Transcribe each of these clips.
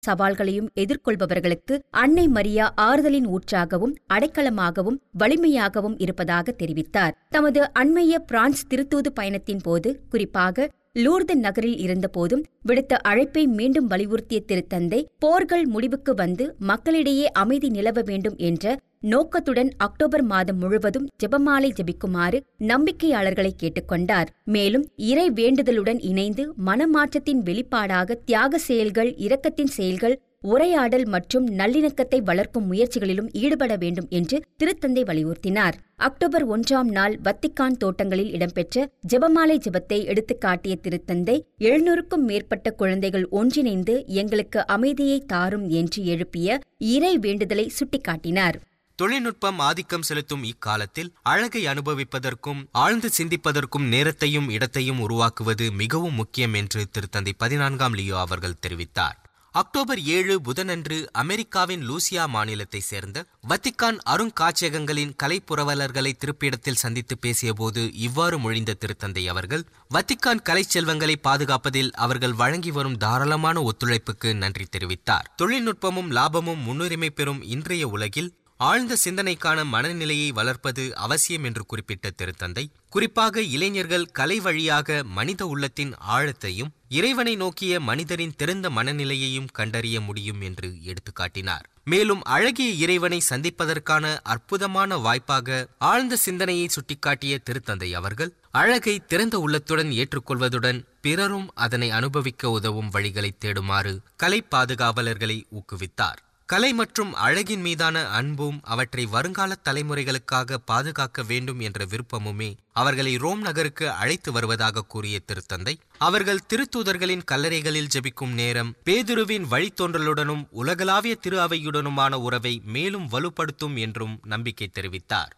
சவால்களையும் எதிர்கொள்பவர்களுக்கு அன்னை மரியா ஆறுதலின் ஊற்றாகவும் அடைக்கலமாகவும் வலிமையாகவும் இருப்பதாக தெரிவித்தார் தமது அண்மைய பிரான்ஸ் திருத்தூது பயணத்தின் போது குறிப்பாக லூர்து நகரில் இருந்தபோதும் விடுத்த அழைப்பை மீண்டும் வலியுறுத்திய திருத்தந்தை போர்கள் முடிவுக்கு வந்து மக்களிடையே அமைதி நிலவ வேண்டும் என்ற நோக்கத்துடன் அக்டோபர் மாதம் முழுவதும் ஜெபமாலை ஜெபிக்குமாறு நம்பிக்கையாளர்களை கேட்டுக்கொண்டார் மேலும் இறை வேண்டுதலுடன் இணைந்து மனமாற்றத்தின் வெளிப்பாடாக தியாக செயல்கள் இரக்கத்தின் செயல்கள் உரையாடல் மற்றும் நல்லிணக்கத்தை வளர்க்கும் முயற்சிகளிலும் ஈடுபட வேண்டும் என்று திருத்தந்தை வலியுறுத்தினார் அக்டோபர் ஒன்றாம் நாள் வத்திக்கான் தோட்டங்களில் இடம்பெற்ற ஜெபமாலை ஜெபத்தை எடுத்துக்காட்டிய திருத்தந்தை எழுநூறுக்கும் மேற்பட்ட குழந்தைகள் ஒன்றிணைந்து எங்களுக்கு அமைதியை தாரும் என்று எழுப்பிய இறை வேண்டுதலை சுட்டிக்காட்டினார் தொழில்நுட்பம் ஆதிக்கம் செலுத்தும் இக்காலத்தில் அழகை அனுபவிப்பதற்கும் ஆழ்ந்து சிந்திப்பதற்கும் நேரத்தையும் இடத்தையும் உருவாக்குவது மிகவும் முக்கியம் என்று திருத்தந்தை பதினான்காம் லியோ அவர்கள் தெரிவித்தார் அக்டோபர் ஏழு புதனன்று அமெரிக்காவின் லூசியா மாநிலத்தை சேர்ந்த வத்திக்கான் அருங்காட்சியகங்களின் கலைப்புரவலர்களை திருப்பிடத்தில் சந்தித்து பேசியபோது இவ்வாறு மொழிந்த திருத்தந்தை அவர்கள் வத்திக்கான் கலை செல்வங்களை பாதுகாப்பதில் அவர்கள் வழங்கி வரும் தாராளமான ஒத்துழைப்புக்கு நன்றி தெரிவித்தார் தொழில்நுட்பமும் லாபமும் முன்னுரிமை பெறும் இன்றைய உலகில் ஆழ்ந்த சிந்தனைக்கான மனநிலையை வளர்ப்பது அவசியம் என்று குறிப்பிட்ட திருத்தந்தை குறிப்பாக இளைஞர்கள் கலை வழியாக மனித உள்ளத்தின் ஆழத்தையும் இறைவனை நோக்கிய மனிதரின் திறந்த மனநிலையையும் கண்டறிய முடியும் என்று எடுத்துக்காட்டினார் மேலும் அழகிய இறைவனை சந்திப்பதற்கான அற்புதமான வாய்ப்பாக ஆழ்ந்த சிந்தனையை சுட்டிக்காட்டிய திருத்தந்தை அவர்கள் அழகை திறந்த உள்ளத்துடன் ஏற்றுக்கொள்வதுடன் பிறரும் அதனை அனுபவிக்க உதவும் வழிகளை தேடுமாறு கலை பாதுகாவலர்களை ஊக்குவித்தார் கலை மற்றும் அழகின் மீதான அன்பும் அவற்றை வருங்கால தலைமுறைகளுக்காக பாதுகாக்க வேண்டும் என்ற விருப்பமுமே அவர்களை ரோம் நகருக்கு அழைத்து வருவதாக கூறிய திருத்தந்தை அவர்கள் திருத்தூதர்களின் கல்லறைகளில் ஜெபிக்கும் நேரம் பேதுருவின் வழித்தோன்றலுடனும் உலகளாவிய திரு அவையுடனுமான உறவை மேலும் வலுப்படுத்தும் என்றும் நம்பிக்கை தெரிவித்தார்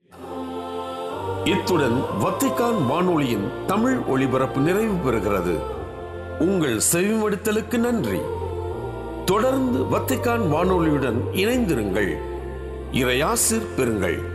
இத்துடன் வத்திக்கான் வானொலியின் தமிழ் ஒளிபரப்பு நிறைவு பெறுகிறது உங்கள் செவிமடுத்தலுக்கு நன்றி தொடர்ந்து வத்திக்கான் வானொலியுடன் இணைந்திருங்கள் இறையாசிர் பெறுங்கள்